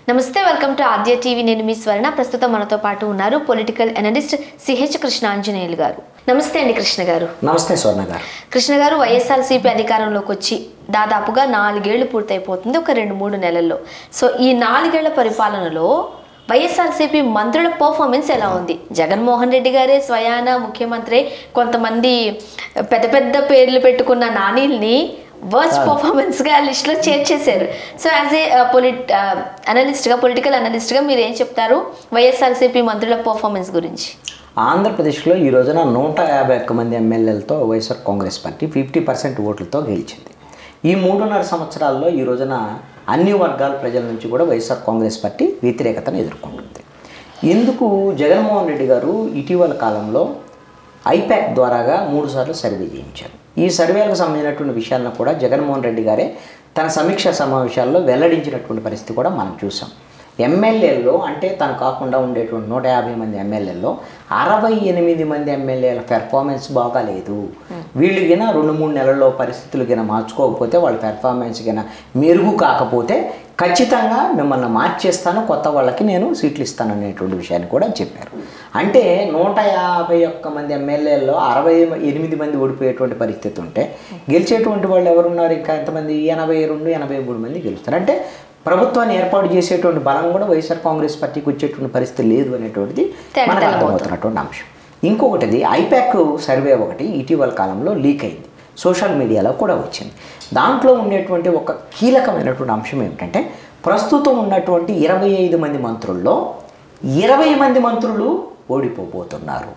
నమస్తే welcome to Aadya TV నేను మీ స్వర్ణ ప్రస్తుతం మనతో పాటు ఉన్నారు పొలిటికల్ అనలిస్ట్ సిహెచ్ కృష్ణాంజనేయులు గారు నమస్తే అండి కృష్ణ గారు నమస్తే స్వర్ణ గారు కృష్ణ గారు వైఎస్ఆర్సీపీ అధికారంలోకి వచ్చి దాదాపుగా నాలుగేళ్లు పూర్తయిపోతుంది ఒక రెండు మూడు నెలల్లో సో ఈ నాలుగేళ్ల పరిపాలనలో వైఎస్ఆర్సీపీ మంత్రుల పర్ఫార్మెన్స్ ఎలా ఉంది జగన్మోహన్ రెడ్డి గారే స్వయాన ముఖ్యమంత్రి కొంతమంది పెద్ద పెద్ద పేర్లు పెట్టుకున్న నానీల్ని వర్స్ట్ పర్ఫార్మెన్స్ గా లిస్ట్ లో చేర్చేశారు so as a polit analyst గా పొలిటికల్ అనలిస్ట్ గా మీరు ఏం చెప్తారు వైఎస్ఆర్సీపీ మంత్రుల పర్ఫార్మెన్స్ గురించి ఆంధ్రప్రదేశ్లో ఈ రోజున నూట యాభై ఒక్క మంది ఎమ్మెల్యేలతో YSR Congress party fifty percent ఓట్లతో గెలిచింది ఈ మూడున్నర సంవత్సరాల్లో ఈ రోజున అన్ని వర్గాల ప్రజల నుంచి కూడా వైఎస్ఆర్ కాంగ్రెస్ పార్టీ వ్యతిరేకతను ఎదుర్కొంటుంది ఎందుకు జగన్మోహన్ రెడ్డి గారు ఇటీవల కాలంలో ఐపాక్ ద్వారాగా మూడుసార్లు సర్వే చేయించారు ఈ సర్వేలకు సంబంధించినటువంటి విషయాలను కూడా జగన్మోహన్ రెడ్డి గారే తన సమీక్షా సమావేశాల్లో వెల్లడించినటువంటి పరిస్థితి కూడా మనం చూసాం ఎమ్మెల్యేల్లో అంటే తను కాకుండా ఉండేటువంటి నూట యాభై మంది ఎమ్మెల్యేల్లో అరవై ఎనిమిది మంది ఎమ్మెల్యేల పెర్ఫార్మెన్స్ బాగాలేదు వీళ్ళు గిన రెండు మూడు నెలల్లో పరిస్థితులు గిన మార్చుకోకపోతే వాళ్ళ పెర్ఫార్మెన్స్ గిన మెరుగు కాకపోతే ఖచ్చితంగా మిమ్మల్ని మార్చేస్తాను కొత్త వాళ్ళకి నేను సీట్లు ఇస్తాను అనేటువంటి విషయాన్ని కూడా చెప్పారు అంటే నూట యాభై ఒక్క మంది ఎమ్మెల్యేల్లో అరవై ఎనిమిది మంది ఓడిపోయేటువంటి పరిస్థితి ఉంటే గెలిచేటువంటి వాళ్ళు ఎవరున్నారు ఇంకా ఎంతమంది ఎనభై రెండు ఎనభై మూడు మంది గెలుస్తారు అంటే ప్రభుత్వాన్ని ఏర్పాటు చేసేటువంటి బలం కూడా వైఎస్ఆర్ కాంగ్రెస్ పార్టీకి వచ్చేటువంటి పరిస్థితి లేదు అనేటువంటిది మనకు అర్థమవుతున్నటువంటి అంశం ఇంకొకటిది ఐపాక్ సర్వే ఒకటి ఇటీవల కాలంలో లీక్ అయింది సోషల్ మీడియాలో కూడా వచ్చింది దాంట్లో ఉండేటువంటి ఒక కీలకమైనటువంటి అంశం ఏమిటంటే ప్రస్తుతం ఉన్నటువంటి ఇరవై ఐదు మంది మంత్రుల్లో ఇరవై మంది మంత్రులు ఓడిపోబోతున్నారు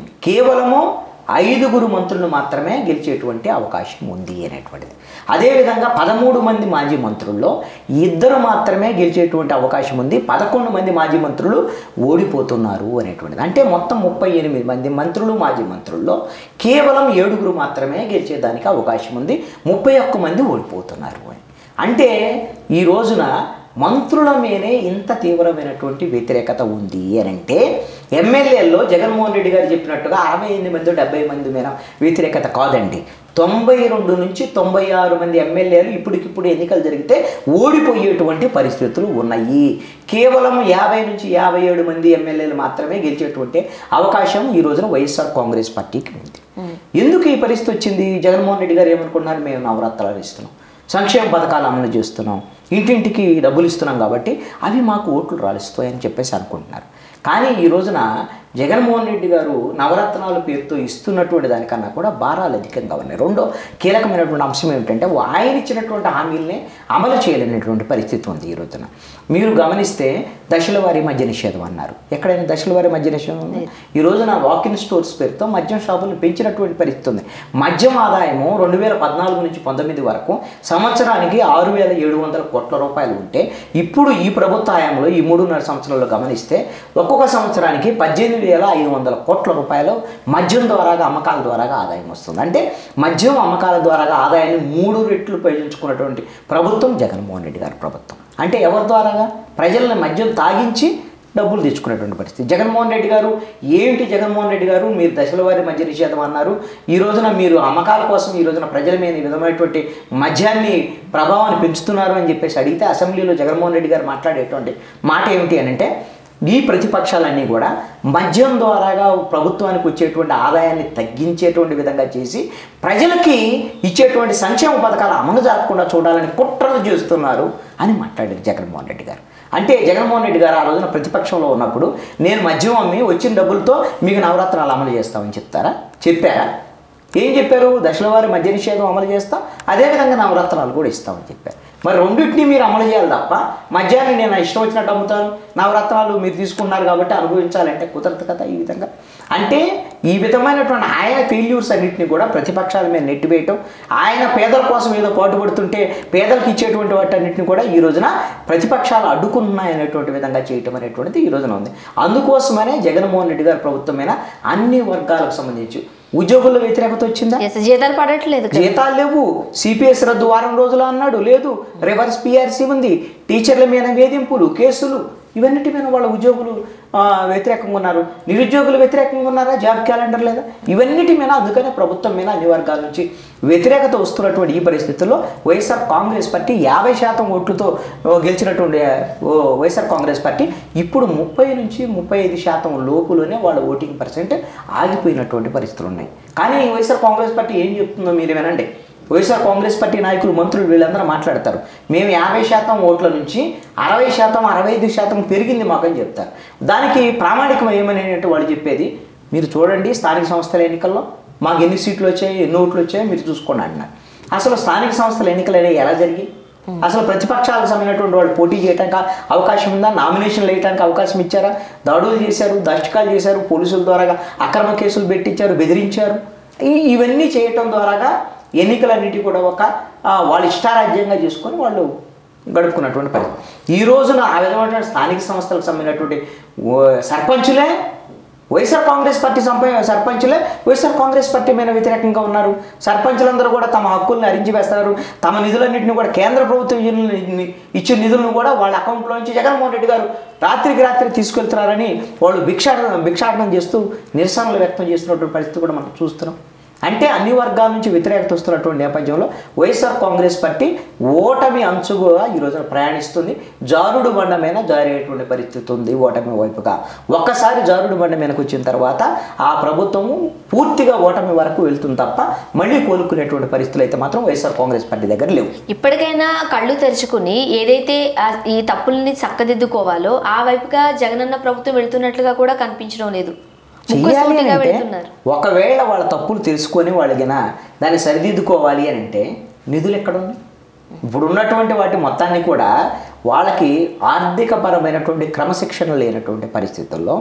కేవలము ఐదుగురు మంత్రులు మాత్రమే గెలిచేటువంటి అవకాశం ఉంది అనేటువంటిది అదేవిధంగా పదమూడు మంది మాజీ మంత్రుల్లో ఇద్దరు మాత్రమే గెలిచేటువంటి అవకాశం ఉంది పదకొండు మంది మాజీ మంత్రులు ఓడిపోతున్నారు అనేటువంటిది అంటే మొత్తం ముప్పై ఎనిమిది మంది మంత్రులు మాజీ మంత్రుల్లో కేవలం ఏడుగురు మాత్రమే గెలిచేదానికి అవకాశం ఉంది ముప్పై ఒక్క మంది ఓడిపోతున్నారు అని అంటే ఈ రోజున మంత్రుల మీదే ఇంత తీవ్రమైనటువంటి వ్యతిరేకత ఉంది అని అంటే ఎమ్మెల్యేల్లో జగన్మోహన్ రెడ్డి గారు చెప్పినట్టుగా అరవై ఎనిమిది మంది డెబ్బై మంది మీద వ్యతిరేకత కాదండి తొంభై రెండు నుంచి తొంభై ఆరు మంది ఎమ్మెల్యేలు ఇప్పటికిప్పుడు ఎన్నికలు జరిగితే ఓడిపోయేటువంటి పరిస్థితులు ఉన్నాయి కేవలం యాభై నుంచి యాభై ఏడు మంది ఎమ్మెల్యేలు మాత్రమే గెలిచేటువంటి అవకాశం ఈ రోజున వైఎస్ఆర్ కాంగ్రెస్ పార్టీకి ఉంది ఎందుకు ఈ పరిస్థితి వచ్చింది జగన్మోహన్ రెడ్డి గారు ఏమనుకుంటున్నారు మేము నవరాత్రాలు ఇస్తున్నాం సంక్షేమ పథకాలు అమలు చేస్తున్నాం ఇంటింటికి డబ్బులు ఇస్తున్నాం కాబట్టి అవి మాకు ఓట్లు రాలిస్తాయని చెప్పేసి అనుకుంటున్నారు కానీ ఈ రోజున జగన్మోహన్ రెడ్డి గారు నవరత్నాల పేరుతో ఇస్తున్నటువంటి దానికన్నా కూడా భారాలు అధికంగా ఉన్నాయి రెండో కీలకమైనటువంటి అంశం ఏమిటంటే ఆయన ఇచ్చినటువంటి హామీలనే అమలు చేయలేనటువంటి పరిస్థితి ఉంది ఈ రోజున మీరు గమనిస్తే దశల వారి మద్య నిషేధం అన్నారు ఎక్కడైనా దశల వారి మద్య నిషేధం ఉంది ఈ రోజున వాకిన్ స్టోర్స్ పేరుతో మద్యం షాపులు పెంచినటువంటి పరిస్థితి ఉంది మద్యం ఆదాయము రెండు వేల పద్నాలుగు నుంచి పంతొమ్మిది వరకు సంవత్సరానికి ఆరు వేల ఏడు వందల కోట్ల రూపాయలు ఉంటే ఇప్పుడు ఈ ప్రభుత్వ హయాంలో ఈ మూడున్నర సంవత్సరాల్లో గమనిస్తే ఒక్కొక్క సంవత్సరానికి పద్దెనిమిది వేల ఐదు వందల కోట్ల రూపాయలు మద్యం ద్వారాగా అమ్మకాల ద్వారాగా ఆదాయం వస్తుంది అంటే మద్యం అమ్మకాల ద్వారాగా ఆదాయాన్ని మూడు రెట్లు పెంచుకున్నటువంటి ప్రభుత్వం జగన్మోహన్ రెడ్డి గారి ప్రభుత్వం అంటే ఎవరి ద్వారాగా ప్రజల్ని మద్యం తాగించి డబ్బులు తెచ్చుకునేటువంటి పరిస్థితి జగన్మోహన్ రెడ్డి గారు ఏంటి జగన్మోహన్ రెడ్డి గారు మీరు దశల వారి మద్య నిషేధం అన్నారు ఈ రోజున మీరు అమ్మకాల కోసం ఈ రోజున ప్రజల మీద ఈ విధమైనటువంటి మద్యాన్ని ప్రభావాన్ని పెంచుతున్నారు అని చెప్పేసి అడిగితే అసెంబ్లీలో జగన్మోహన్ రెడ్డి గారు మాట్లాడేటువంటి మాట ఏమిటి అని అంటే ఈ ప్రతిపక్షాలన్నీ కూడా మద్యం ద్వారాగా ప్రభుత్వానికి వచ్చేటువంటి ఆదాయాన్ని తగ్గించేటువంటి విధంగా చేసి ప్రజలకి ఇచ్చేటువంటి సంక్షేమ పథకాలు అమలు జరగకుండా చూడాలని కుట్రలు చేస్తున్నారు అని మాట్లాడారు జగన్మోహన్ రెడ్డి గారు అంటే జగన్మోహన్ రెడ్డి గారు ఆ రోజున ప్రతిపక్షంలో ఉన్నప్పుడు నేను మద్యం అమ్మి వచ్చిన డబ్బులతో మీకు నవరత్నాలు అమలు చేస్తామని చెప్తారా చెప్పారా ఏం చెప్పారు దశలవారి మద్య నిషేధం అమలు చేస్తాం అదేవిధంగా నవరత్నాలు కూడా ఇస్తామని చెప్పారు మరి రెండింటిని మీరు అమలు చేయాలి తప్ప మద్యాన్ని నేను ఇష్టం వచ్చినట్టు అమ్ముతాను నవరత్నాలు మీరు తీసుకున్నారు కాబట్టి అనుభవించాలంటే కుదరదు కదా ఈ విధంగా అంటే ఈ విధమైనటువంటి ఆయన ఫెయిల్యూర్స్ అన్నింటినీ కూడా ప్రతిపక్షాల మీద నెట్టివేయటం ఆయన పేదల కోసం ఏదో పాటుపడుతుంటే పేదలకు ఇచ్చేటువంటి వాటన్నిటిని కూడా ఈ రోజున ప్రతిపక్షాలు అడ్డుకున్నాయనేటువంటి విధంగా చేయటం అనేటువంటిది ఈ రోజున ఉంది అందుకోసమనే జగన్మోహన్ రెడ్డి గారి ప్రభుత్వమైన అన్ని వర్గాలకు సంబంధించి ఉద్యోగుల వ్యతిరేకత వచ్చిందా ఎస్ జీతాలు పడట్లేదు కదా. జీతాలు లేవు సిపిఎస్ రద్దు వారం రోజులు అన్నాడు లేదు రివర్స్ పిఆర్సీ ఉంది టీచర్ల మీద వేధింపులు కేసులు ఇవన్నిటి మీద వాళ్ళ ఉద్యోగులు ఆ, వ్యతిరేకంగా ఉన్నారు నిరుద్యోగులు వ్యతిరేకంగా ఉన్నారా జాబ్ క్యాలెండర్ లేదా ఇవన్నిటి మీద అందుకనే ప్రభుత్వం మీద అన్ని వర్గాల నుంచి వ్యతిరేకత వస్తున్నటువంటి ఈ పరిస్థితుల్లో వైఎస్ఆర్ కాంగ్రెస్ పార్టీ యాభై శాతం ఓట్లతో ఓ, గెలిచినటువంటి ఓ, వైఎస్ఆర్ కాంగ్రెస్ పార్టీ ఇప్పుడు ముప్పై నుంచి ముప్పై ఐదు శాతం లోపులోనే వాళ్ళ ఓటింగ్ పర్సెంట్ ఆగిపోయినటువంటి పరిస్థితులు ఉన్నాయి కానీ వైఎస్ఆర్ కాంగ్రెస్ పార్టీ ఏం చెప్తుందో మీరు వినండి వైఎస్ఆర్ కాంగ్రెస్ పార్టీ నాయకులు మంత్రులు వీళ్ళందరూ మాట్లాడతారు మేము యాభై శాతం ఓట్ల నుంచి అరవై శాతం అరవై ఐదు శాతం పెరిగింది మాకని చెప్తారు దానికి ప్రామాణికం ఏమని అంటే వాళ్ళు చెప్పేది మీరు చూడండి స్థానిక సంస్థల ఎన్నికల్లో మాకు ఎన్ని సీట్లు వచ్చాయి ఎన్ని ఓట్లు వచ్చాయో మీరు చూసుకోండి అంటున్నారు అసలు స్థానిక సంస్థల ఎన్నికలు అనేవి ఎలా జరిగాయి అసలు ప్రతిపక్షాలకు సంబంధించినటువంటి వాళ్ళు పోటీ చేయడానికి అవకాశం ఉందా నామినేషన్లు వేయడానికి అవకాశం ఇచ్చారా దాడులు చేశారు దష్టకాలు చేశారు పోలీసుల ద్వారా అక్రమ కేసులు పెట్టించారు బెదిరించారు ఈ ఇవన్నీ చేయటం ద్వారాగా ఎన్నికలన్నిటి కూడా ఒక ఆ, వాళ్ళ ఇష్టారాజ్యంగా చేసుకొని వాళ్ళు గడుపుకున్నటువంటి పరిస్థితి ఈ రోజున ఆ విధమైన స్థానిక సంస్థలకు సంబంధించినటువంటి ఓ- సర్పంచులే వైఎస్ఆర్ కాంగ్రెస్ పార్టీ సంప సర్పంచులే వైఎస్ఆర్ కాంగ్రెస్ పార్టీ మీద వ్యతిరేకంగా ఉన్నారు సర్పంచులందరూ కూడా తమ హక్కుల్ని అరించి వేస్తారు తమ నిధులన్నింటినీ కూడా కేంద్ర ప్రభుత్వం ఇచ్చిన- ఇచ్చిన నిధులను కూడా వాళ్ళ అకౌంట్లో నుంచి జగన్మోహన్ రెడ్డి గారు రాత్రికి రాత్రి తీసుకెళ్తున్నారని వాళ్ళు భిక్షాటన భిక్షాటనం చేస్తూ నిరసనలు వ్యక్తం చేస్తున్నటువంటి పరిస్థితి కూడా మనం చూస్తున్నాం అంటే అన్ని వర్గాల నుంచి వ్యతిరేకత వస్తున్నటువంటి నేపథ్యంలో వైఎస్ఆర్ కాంగ్రెస్ పార్టీ ఓటమి అంచుగా ఈ రోజున ప్రయాణిస్తుంది జారుడు బండ మీద జారేటువంటి పరిస్థితి ఉంది ఓటమి వైపుగా ఒక్కసారి జారుడు బండ మీదకి వచ్చిన తర్వాత ఆ ప్రభుత్వము పూర్తిగా ఓటమి వరకు వెళ్తుంది తప్ప మళ్ళీ కోలుకునేటువంటి పరిస్థితులు అయితే మాత్రం వైఎస్ఆర్ కాంగ్రెస్ పార్టీ దగ్గర లేవు ఇప్పటికైనా కళ్ళు తెరుచుకుని ఏదైతే ఆ ఈ తప్పుల్ని చక్కదిద్దుకోవాలో ఆ వైపుగా జగనన్న ప్రభుత్వం వెళ్తున్నట్లుగా కూడా కనిపించడం లేదు ముక్కు చెయ్యాలి అని సూటిగా అంటే వెళ్తున్నారు ఒకవేళ వాళ్ళ తప్పులు తెలుసుకొని వాళ్ళకిన దాన్ని సరిదిద్దుకోవాలి అని అంటే నిధులు ఎక్కడుంది ఇప్పుడు ఉన్నటువంటి వాటి మొత్తాన్ని కూడా వాళ్ళకి ఆర్థికపరమైనటువంటి క్రమశిక్షణ లేనటువంటి పరిస్థితుల్లో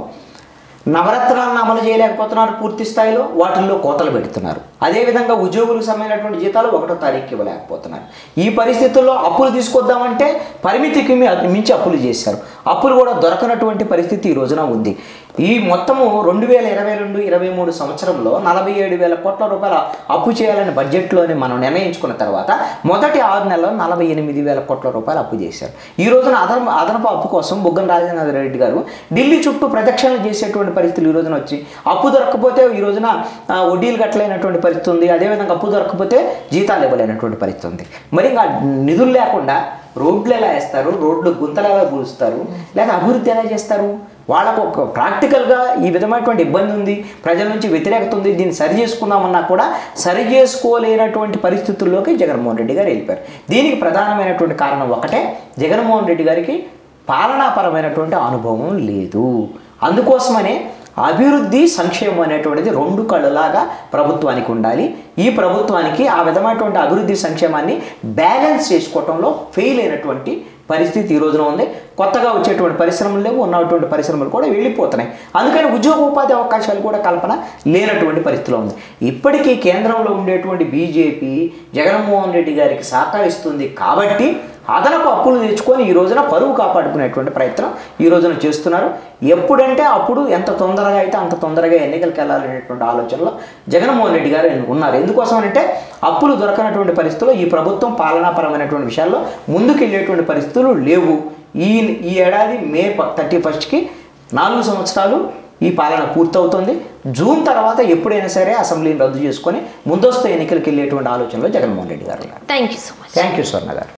నవరత్నాలను అమలు చేయలేకపోతున్నారు పూర్తి స్థాయిలో వాటిల్లో కోతలు పెడుతున్నారు అదేవిధంగా ఉద్యోగులకు సంబంధించినటువంటి జీతాలు ఒకటో తారీఖు ఇవ్వలేకపోతున్నారు ఈ పరిస్థితుల్లో అప్పులు తీసుకొద్దామంటే పరిమితికి మీ- మించి అప్పులు చేశారు అప్పులు కూడా దొరకనటువంటి పరిస్థితి ఈ రోజున ఉంది ఈ మొత్తము రెండు వేల ఇరవై రెండు ఇరవై మూడు సంవత్సరంలో నలభై ఏడు వేల కోట్ల రూపాయల అప్పు చేయాలని బడ్జెట్లోని మనం నిర్ణయించుకున్న తర్వాత మొదటి ఆరు నెలల్లో నలభై ఎనిమిది వేల కోట్ల రూపాయలు అప్పు చేశారు ఈ రోజున అదనపు అదనపు అప్పు కోసం బుగ్గన రాజేంద్ర రెడ్డి గారు ఢిల్లీ చుట్టూ ప్రదక్షిణలు చేసేటువంటి పరిస్థితులు ఈ రోజున వచ్చి అప్పు దొరకకపోతే ఈ రోజున ఆ, వడ్డీలు కట్టలేనటువంటి పరిస్థితి ఉంది అదేవిధంగా అప్పు దొరకకపోతే జీతాలు ఇవ్వలేనటువంటి పరిస్థితి ఉంది మరి ఇంకా నిధులు లేకుండా రోడ్లు ఎలా వేస్తారు రోడ్లు గుంతలు ఎలా పూడుస్తారు లేదా అభివృద్ధి ఎలా చేస్తారు వాళ్ళకు ఒక ప్రాక్టికల్గా ఈ విధమైనటువంటి ఇబ్బంది ఉంది ప్రజల నుంచి వ్యతిరేకత ఉంది దీన్ని సరి చేసుకుందామన్నా కూడా సరి చేసుకోలేనటువంటి పరిస్థితుల్లోకి జగన్మోహన్ రెడ్డి గారు వెళ్ళిపోయారు దీనికి ప్రధానమైనటువంటి కారణం ఒకటే జగన్మోహన్ రెడ్డి గారికి పాలనాపరమైనటువంటి అనుభవం లేదు అందుకోసమనే అభివృద్ధి సంక్షేమం అనేటువంటిది రెండు కళ్ళలాగా ప్రభుత్వానికి ఉండాలి ఈ ప్రభుత్వానికి ఆ విధమైనటువంటి అభివృద్ధి సంక్షేమాన్ని బ్యాలెన్స్ చేసుకోవటంలో ఫెయిల్ అయినటువంటి పరిస్థితి ఈ రోజున ఉంది కొత్తగా వచ్చేటువంటి పరిశ్రమలు లేవు ఉన్నటువంటి పరిశ్రమలు కూడా వెళ్ళిపోతున్నాయి అందుకని ఉద్యోగ ఉపాధి అవకాశాలు కూడా కల్పన లేనటువంటి పరిస్థితిలో ఉంది ఇప్పటికీ కేంద్రంలో ఉండేటువంటి బీజేపీ జగన్మోహన్ రెడ్డి గారికి సహకరిస్తుంది కాబట్టి అదనపు అప్పులు తెచ్చుకొని ఈ రోజున పరువు కాపాడుకునేటువంటి ప్రయత్నం ఈ రోజున చేస్తున్నారు ఎప్పుడంటే అప్పుడు ఎంత తొందరగా అయితే అంత తొందరగా ఎన్నికలకు వెళ్ళాలనేటువంటి ఆలోచనలో జగన్మోహన్ రెడ్డి గారు ఉన్నారు ఎందుకోసం అంటే అప్పులు దొరకనటువంటి పరిస్థితుల్లో ఈ ప్రభుత్వం పాలనాపరమైనటువంటి విషయాల్లో ముందుకు వెళ్ళేటువంటి పరిస్థితులు లేవు ఈ ఈ ఏడాది మే థర్టీ ఫస్ట్కి నాలుగు సంవత్సరాలు ఈ పాలన పూర్తవుతుంది జూన్ తర్వాత ఎప్పుడైనా సరే అసెంబ్లీని రద్దు చేసుకొని ముందస్తు ఎన్నికలకు వెళ్ళేటువంటి ఆలోచనలో జగన్మోహన్ రెడ్డి గారు ఉన్నారు thank you so much thank you Swarna గారు